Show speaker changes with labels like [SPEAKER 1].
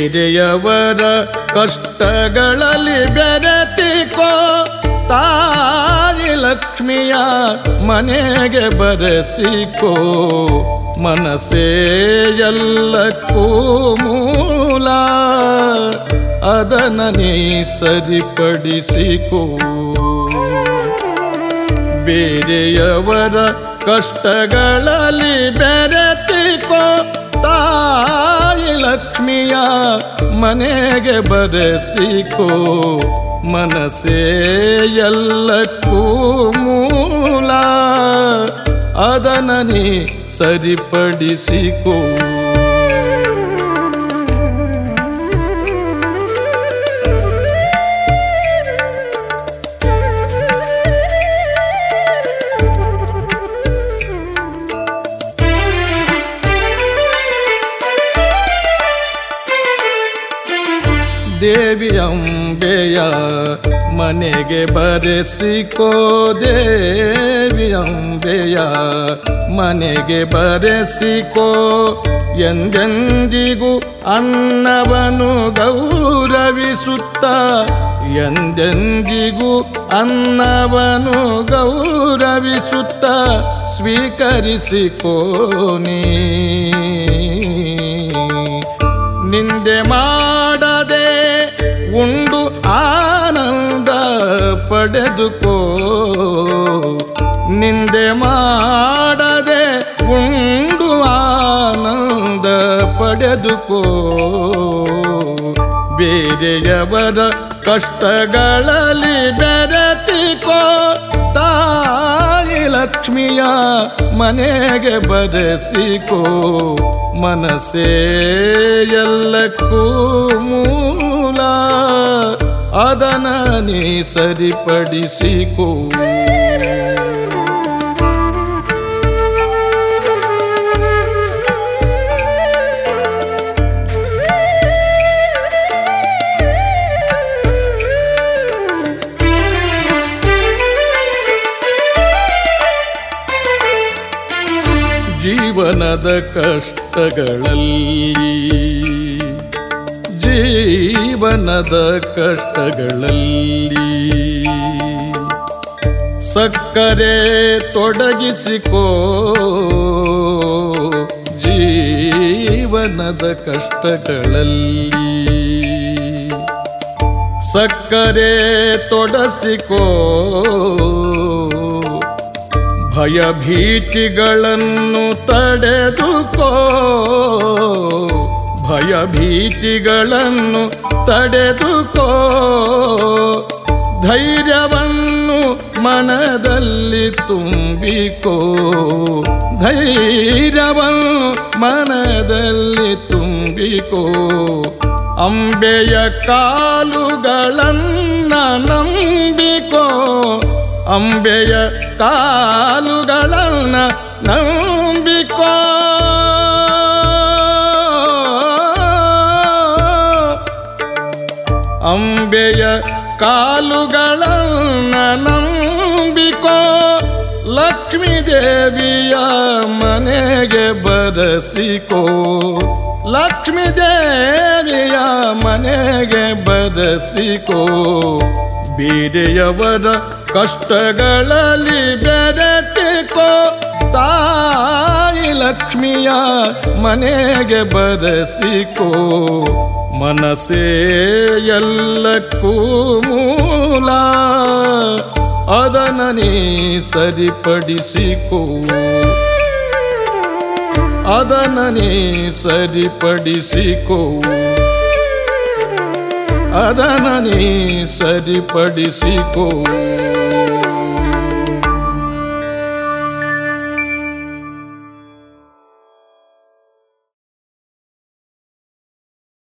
[SPEAKER 1] ಬೇರೆಯವರ ಕಷ್ಟಗಳಲ್ಲಿ ಬೆರೆತಿಕೋ ತಾಯಿ ಲಕ್ಷ್ಮಿಯ ಮನೆಗೆ ಬರೆಸಿಕೋ ಮನಸೇ ಎಲ್ಲಕ್ಕೂ ಮೂಲ ಅದನ ನೀ ಸರಿಪಡಿಸಿಕೋ ಬೇರೆಯವರ ಕಷ್ಟಗಳಲ್ಲಿ ಬೆರೆತಿಕೋ ತಾಯಿ ಲಕ್ಷ್ಮಿಯ ಮನೆಗೆ ಬರೆಸಿಕೋ ಮನಸೇ ಎಲ್ಲಕ್ಕೂ ಮೂಲ ಅದನ ನೀ ಸರಿಪಡಿಸಿಕೋ ದೇವಿ ಅಂಬೆಯ ಮನೆಗೆ ಬರೆಸಿಕೋ ದೇವಿ ಅಂಬೆಯ ಮನೆಗೆ ಬರೆಸಿಕೋ ಎಂದೆಂದಿಗೂ ಅನ್ನವನು ಗೌರವಿಸುತ್ತ ಎಂದೆಂದಿಗೂ ಅನ್ನವನು ಗೌರವಿಸುತ್ತ ಸ್ವೀಕರಿಸಿಕೋ ನೀ ನಿಂದೆ ಮಾಡದೆ ಉಂಡು ಆನಂದ ಪಡೆದುಕೋ ನಿಂದೆ ಮಾಡದೆ ಉಂಡು ಆನಂದ ಪಡೆದುಕೋ ಬೇರೆಯವರ ಕಷ್ಟಗಳಲ್ಲಿ ಬೆರೆತಿಕೋ ತಾಯಿ ಲಕ್ಷ್ಮಿಯ ಮನೆಗೆ ಬರೆಸಿಕೋ ಮನಸೇ ಎಲ್ಲಕ್ಕೂ ಮೂಲ ಅದನ ನೀ ಸರಿಪಡಿಸಿಕೋ ಜೀವನದ ಕಷ್ಟಗಳಲ್ಲಿ ಜೀವನದ ಕಷ್ಟಗಳಲ್ಲಿ ಸಕ್ಕರೆ ತೊಡಗಿಸಿಕೋ ಜೀವನದ ಕಷ್ಟಗಳಲ್ಲಿ ಸಕ್ಕರೆ ತೊಡಸಿಕೋ ಭಯಭೀತಿಗಳನ್ನು ತಡೆದುಕೋ ಭಯಭೀತಿಗಳನ್ನು ತಡೆದುಕೋ ಧೈರ್ಯವನ್ನು ಮನದಲ್ಲಿ ತುಂಬಿಕೋ ಧೈರ್ಯವನ್ನು ಮನದಲ್ಲಿ ತುಂಬಿಕೋ ಅಂಬೆಯ ಕಾಲುಗಳನ್ನ ನಂಬಿಕೋ ಅಂಬೆಯ ಕಾಲುಗಳನ್ನ ನಂಬಿಕೋ ಅಂಬೆಯ ಕಾಲುಗಳನ್ನ ನಂಬಿಕೋ ಲಕ್ಷ್ಮೀ ದೇವಿಯ ಮನೆಗೆ ಬರಸಿಕೋ ಲಕ್ಷ್ಮೀ ದೇವಿಯ ಮನೆಗೆ ಬರಸಿಕೋ ಬೇರೆಯವರ ಕಷ್ಟಗಳಲ್ಲಿ ಬೆರೆತಿಕೋ ತಾಯಿ ಲಕ್ಷ್ಮಿಯ ಮನೆಗೆ ಬರೆಸಿಕೋ ಮನಸೇ ಎಲ್ಲಕ್ಕೂ ಮೂಲ ಅದನ ನೀ ಸರಿಪಡಿಸಿಕೋ ಅದನ ನೀ ಸರಿಪಡಿಸಿಕೋ ಅದನ ನೀ ಸರಿಪಡಿಸಿಕೋ